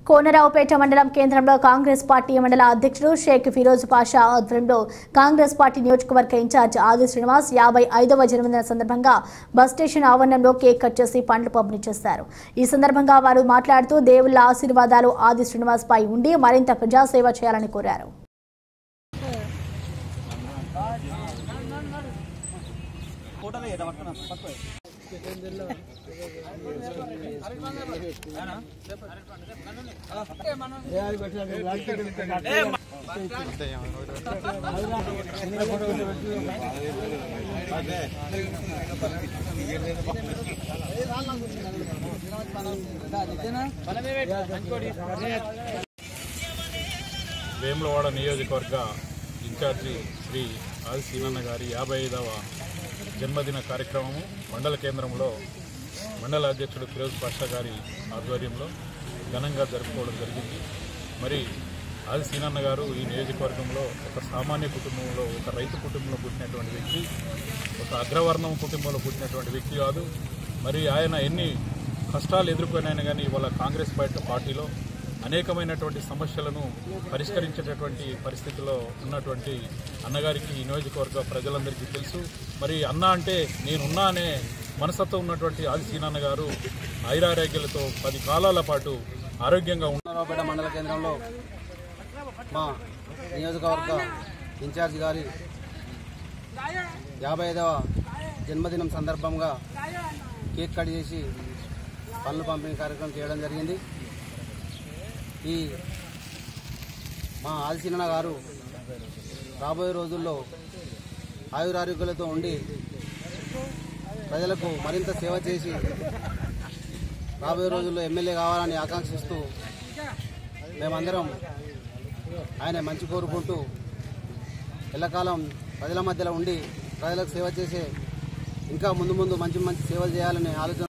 కోనరావుపేట మండలం కేంద్రంలో కాంగ్రెస్ పార్టీ మండల అధ్యక్షుడు షేక్ ఫిరోజ్ పాషా ఆధ్వర్యంలో కాంగ్రెస్ పార్టీ నియోజకవర్గ ఇన్ఛార్జ్ ఆది శ్రీనివాస్ యాభై ఐదవ జన్మదిన సందర్భంగా బస్ స్టేషన్ ఆవరణంలో కేక్ కట్ చేసి పండ్లు పంపిణీ చేశారు ఈ సందర్భంగా వారు మాట్లాడుతూ దేవుళ్ల ఆశీర్వాదాలు ఆది శ్రీనివాస్ పై ఉండి మరింత ప్రజాసేవ చేయాలని కోరారు వేములవాడ నియోజకవర్గ ఇన్ఛార్జి శ్రీ ఆది సీనన్న గారి యాభై ఐదవ జన్మదిన కార్యక్రమము మండల కేంద్రంలో మండల అధ్యక్షుడు ఫిరోజ్ పాషా గారి ఆధ్వర్యంలో ఘనంగా జరుపుకోవడం జరిగింది మరి ఆది సీనన్న గారు ఈ నియోజకవర్గంలో ఒక సామాన్య కుటుంబంలో ఒక రైతు కుటుంబంలో పుట్టినటువంటి వ్యక్తి ఒక అగ్రవర్ణం కుటుంబంలో పుట్టినటువంటి వ్యక్తి కాదు మరి ఆయన ఎన్ని కష్టాలు ఎదుర్కొనైనా కానీ ఇవాళ కాంగ్రెస్ పార్టీ పార్టీలో అనేకమైనటువంటి సమస్యలను పరిష్కరించేటటువంటి పరిస్థితిలో ఉన్నటువంటి అన్నగారికి ఈ నియోజకవర్గ ప్రజలందరికీ తెలుసు మరి అన్న అంటే నేనున్నా అనే మనసత్వం ఉన్నటువంటి ఆది సీనన్న గారు ఐరారోగ్యాలతో పది కాలాల పాటు ఆరోగ్యంగా ఉన్న నరవపేట మండల కేంద్రంలో మా నియోజకవర్గ ఇన్ఛార్జ్ గారి యాభై ఐదవ జన్మదినం సందర్భంగా కేక్ కట్ చేసి పనులు పంపిణీ కార్యక్రమం చేయడం జరిగింది ఈ మా ఆదిశీనన్న గారు రాబోయే రోజుల్లో ఆయురారోగ్యాలతో ఉండి ప్రజలకు మరింత సేవ చేసి రాబోయే రోజుల్లో ఎమ్మెల్యే కావాలని ఆకాంక్షిస్తూ మేమందరం ఆయన మంచి కోరుకుంటూ ఎల్లకాలం ప్రజల మధ్యలో ఉండి ప్రజలకు సేవ చేసే ఇంకా ముందు ముందు మంచి మంచి సేవలు చేయాలనే ఆలోచన